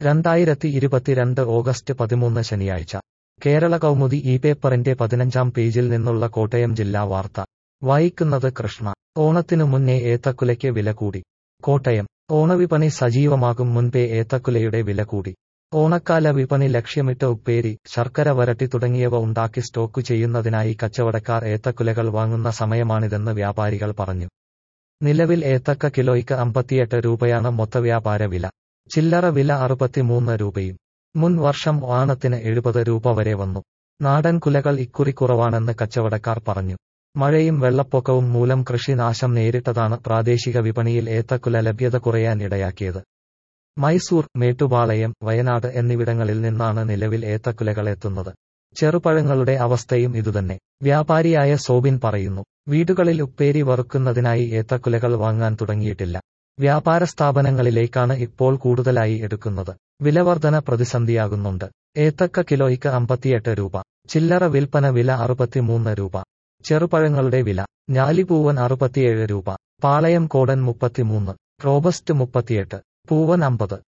രണ്ടായിരത്തി ഇരുപത്തിരണ്ട് ഓഗസ്റ്റ് പതിമൂന്ന് ശനിയാഴ്ച കേരള കൗമുദി ഈ പേപ്പറിന്റെ പതിനഞ്ചാം പേജിൽ നിന്നുള്ള കോട്ടയം ജില്ലാ വാർത്ത വായിക്കുന്നത് കൃഷ്ണ ഓണത്തിനു മുന്നേ ഏത്തക്കുലയ്ക്ക് വില കൂടി കോട്ടയം ഓണവിപണി സജീവമാകും മുൻപേ ഏത്തക്കുലയുടെ വില കൂടി ഓണക്കാല വിപണി ലക്ഷ്യമിട്ട് ഉപ്പേരി ശർക്കര വരട്ടി തുടങ്ങിയവ ഉണ്ടാക്കി സ്റ്റോക്കു ചെയ്യുന്നതിനായി കച്ചവടക്കാർ ഏത്തക്കുലകൾ വാങ്ങുന്ന സമയമാണിതെന്ന് വ്യാപാരികൾ പറഞ്ഞു നിലവിൽ ഏത്തക്ക കിലോയ്ക്ക് അമ്പത്തിയെട്ട് രൂപയാണ് മൊത്തവ്യാപാര വില ചില്ലറ വില അറുപത്തിമൂന്ന് രൂപയും മുൻ വർഷം ഓണത്തിന് എഴുപത് രൂപ വരെ വന്നു നാടൻ കുലകൾ ഇക്കുറി കുറവാണെന്ന് കച്ചവടക്കാർ പറഞ്ഞു മഴയും വെള്ളപ്പൊക്കവും മൂലം കൃഷി നാശം നേരിട്ടതാണ് പ്രാദേശിക വിപണിയിൽ ഏത്തക്കുല ലഭ്യത കുറയാൻ ഇടയാക്കിയത് മൈസൂർ മേട്ടുപാളയം വയനാട് എന്നിവിടങ്ങളിൽ നിന്നാണ് നിലവിൽ ഏത്തക്കുലകൾ എത്തുന്നത് ചെറുപഴങ്ങളുടെ അവസ്ഥയും ഇതുതന്നെ വ്യാപാരിയായ സോബിൻ പറയുന്നു വീടുകളിൽ ഉപ്പേരി വറുക്കുന്നതിനായി ഏത്തക്കുലകൾ വാങ്ങാൻ തുടങ്ങിയിട്ടില്ല വ്യാപാര സ്ഥാപനങ്ങളിലേക്കാണ് ഇപ്പോൾ കൂടുതലായി എടുക്കുന്നത് വിലവർധന പ്രതിസന്ധിയാകുന്നുണ്ട് ഏത്തക്ക കിലോയ്ക്ക് അമ്പത്തിയെട്ട് രൂപ ചില്ലറ വിൽപ്പന വില അറുപത്തിമൂന്ന് രൂപ ചെറുപഴങ്ങളുടെ വില ഞാലിപൂവൻ അറുപത്തിയേഴ് രൂപ പാളയം കോടൻ മുപ്പത്തിമൂന്ന് റോബസ്റ്റ് മുപ്പത്തിയെട്ട് പൂവൻ അമ്പത്